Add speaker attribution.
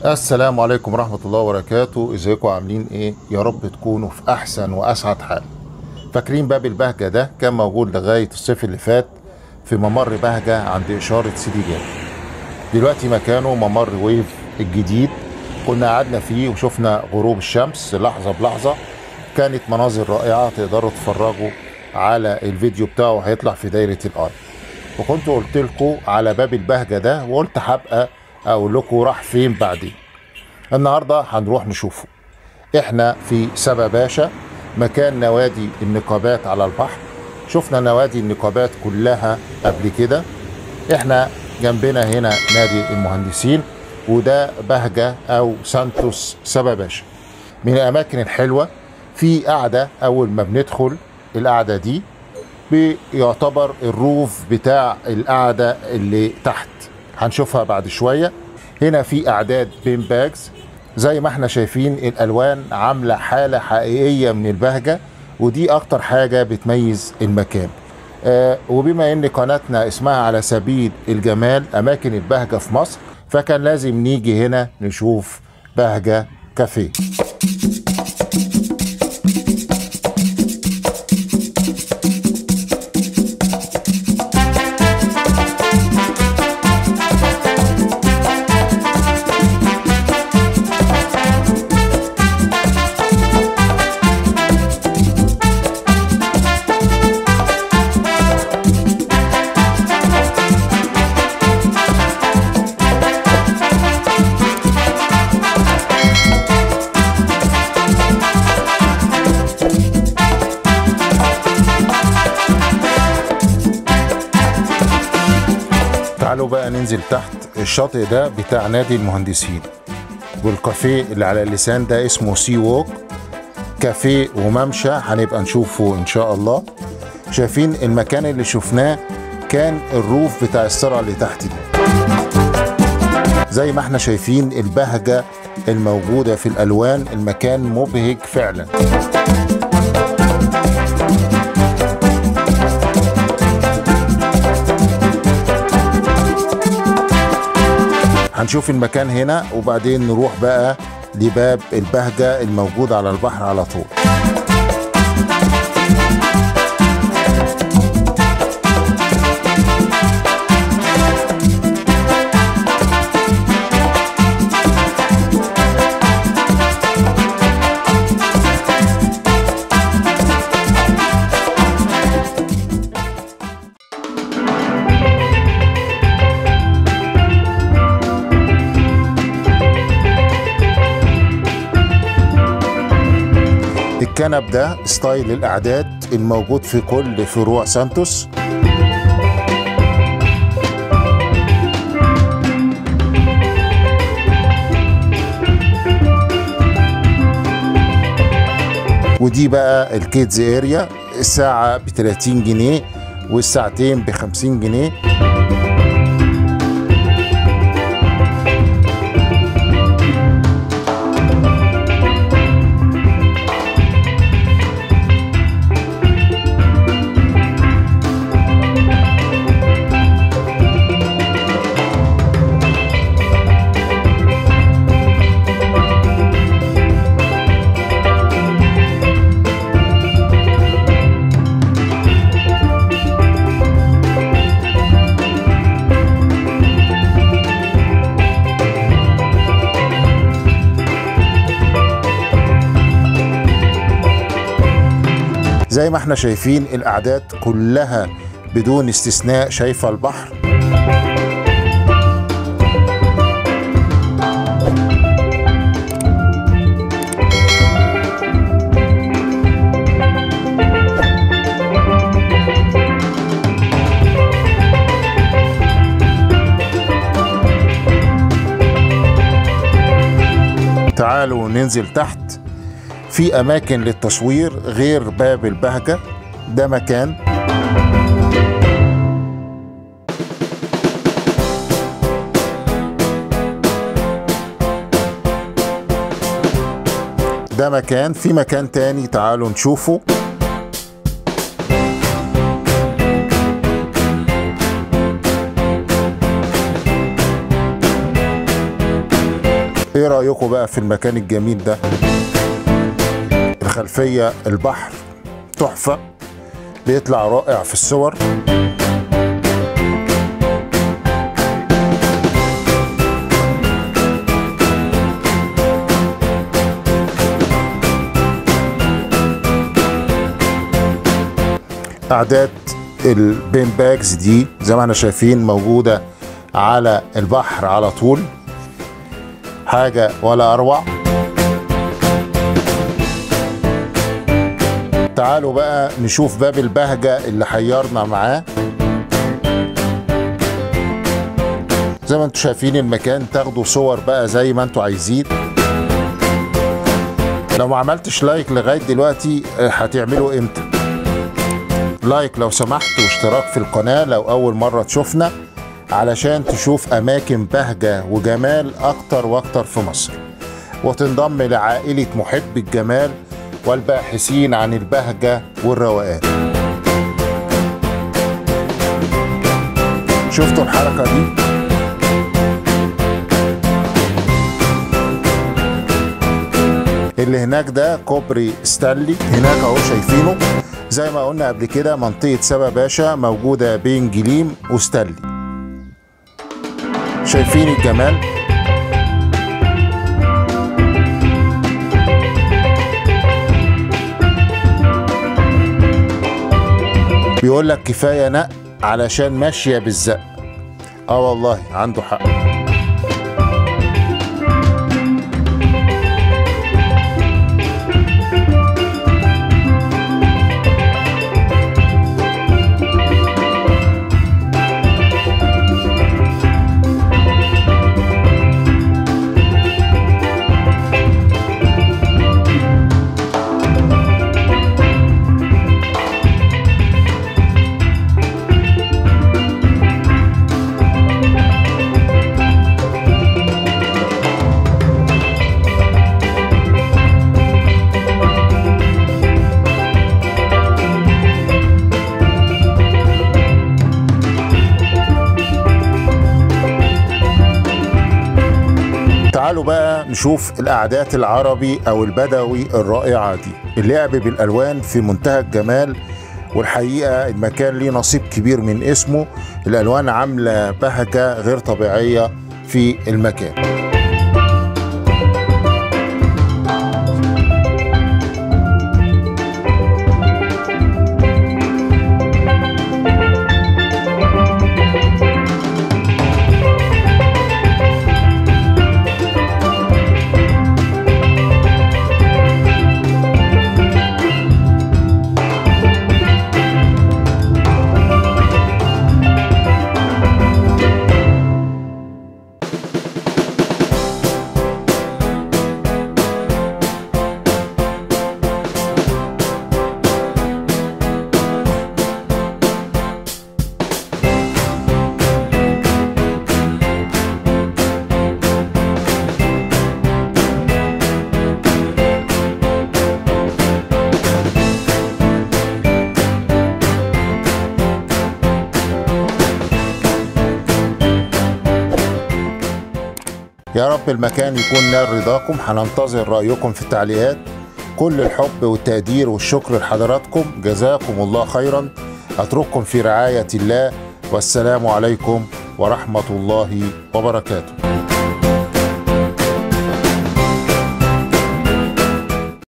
Speaker 1: السلام عليكم ورحمة الله وبركاته ازيكم عاملين ايه يا رب تكونوا في احسن واسعد حال فاكرين باب البهجة ده كان موجود لغاية الصيف اللي فات في ممر بهجة عند اشارة سيدي جابر دلوقتي مكانه ممر ويف الجديد كنا قعدنا فيه وشفنا غروب الشمس لحظة بلحظة كانت مناظر رائعة تقدروا تتفرجوا على الفيديو بتاعه هيطلع في دايرة الارض وكنت قلت لكم على باب البهجة ده وقلت هبقى اقول لكم راح فين بعدين النهارده هنروح نشوفه احنا في سبا باشا مكان نوادي النقابات على البحر شفنا نوادي النقابات كلها قبل كده احنا جنبنا هنا نادي المهندسين وده بهجة او سانتوس سبا باشا من الاماكن الحلوة في قعدة اول ما بندخل القعدة دي بيعتبر الروف بتاع القعدة اللي تحت هنشوفها بعد شوية هنا في اعداد بين باجز زي ما احنا شايفين الالوان عاملة حالة حقيقية من البهجة ودي اكتر حاجة بتميز المكان آه وبما ان قناتنا اسمها على سبيل الجمال اماكن البهجة في مصر فكان لازم نيجي هنا نشوف بهجة كافيه تعالوا بقى ننزل تحت الشاطئ ده بتاع نادي المهندسين والكافيه اللي على اللسان ده اسمه سي ووك كافيه وممشى هنبقى نشوفه ان شاء الله شايفين المكان اللي شفناه كان الروف بتاع السرعة اللي تحت دي زي ما احنا شايفين البهجة الموجودة في الألوان المكان مبهج فعلا هنشوف المكان هنا وبعدين نروح بقى لباب البهجة الموجود على البحر على طول الكنب ده ستايل الاعداد الموجود في كل فروع سانتوس ودي بقى الكيدز اريا الساعة ب 30 جنيه والساعتين ب 50 جنيه زي ما احنا شايفين الاعداد كلها بدون استثناء شايفه البحر تعالوا ننزل تحت في اماكن للتصوير غير باب البهجه ده مكان ده مكان في مكان تاني تعالوا نشوفه ايه رأيكم بقى في المكان الجميل ده الخلفية البحر تحفة بيطلع رائع في الصور اعداد البين باجز دي زي ما احنا شايفين موجوده على البحر على طول حاجه ولا اروع تعالوا بقى نشوف باب البهجه اللي حيرنا معاه زي ما انتم شايفين المكان تاخدوا صور بقى زي ما انتم عايزين لو ما عملتش لايك لغايه دلوقتي آه، هتعملوا امتى لايك لو سمحت واشتراك في القناة لو أول مرة تشوفنا علشان تشوف أماكن بهجة وجمال أكتر وأكتر في مصر وتنضم لعائلة محب الجمال والباحثين عن البهجة والروقان شفتوا الحركة دي؟ اللي هناك ده كوبري ستانلي هناك اهو شايفينه زي ما قلنا قبل كده منطقة سبا باشا موجودة بين جليم وستانلي شايفين الجمال بيقول لك كفاية نق علشان ماشية بالزق اه والله عنده حق تعالوا بقى نشوف القعدات العربي او البدوي الرائعه دي اللعب بالالوان في منتهى الجمال والحقيقه المكان ليه نصيب كبير من اسمه الالوان عامله بهجه غير طبيعيه في المكان يا رب المكان يكون نال رضاكم هننتظر رأيكم في التعليقات كل الحب والتقدير والشكر لحضراتكم جزاكم الله خيرا أترككم في رعاية الله والسلام عليكم ورحمة الله وبركاته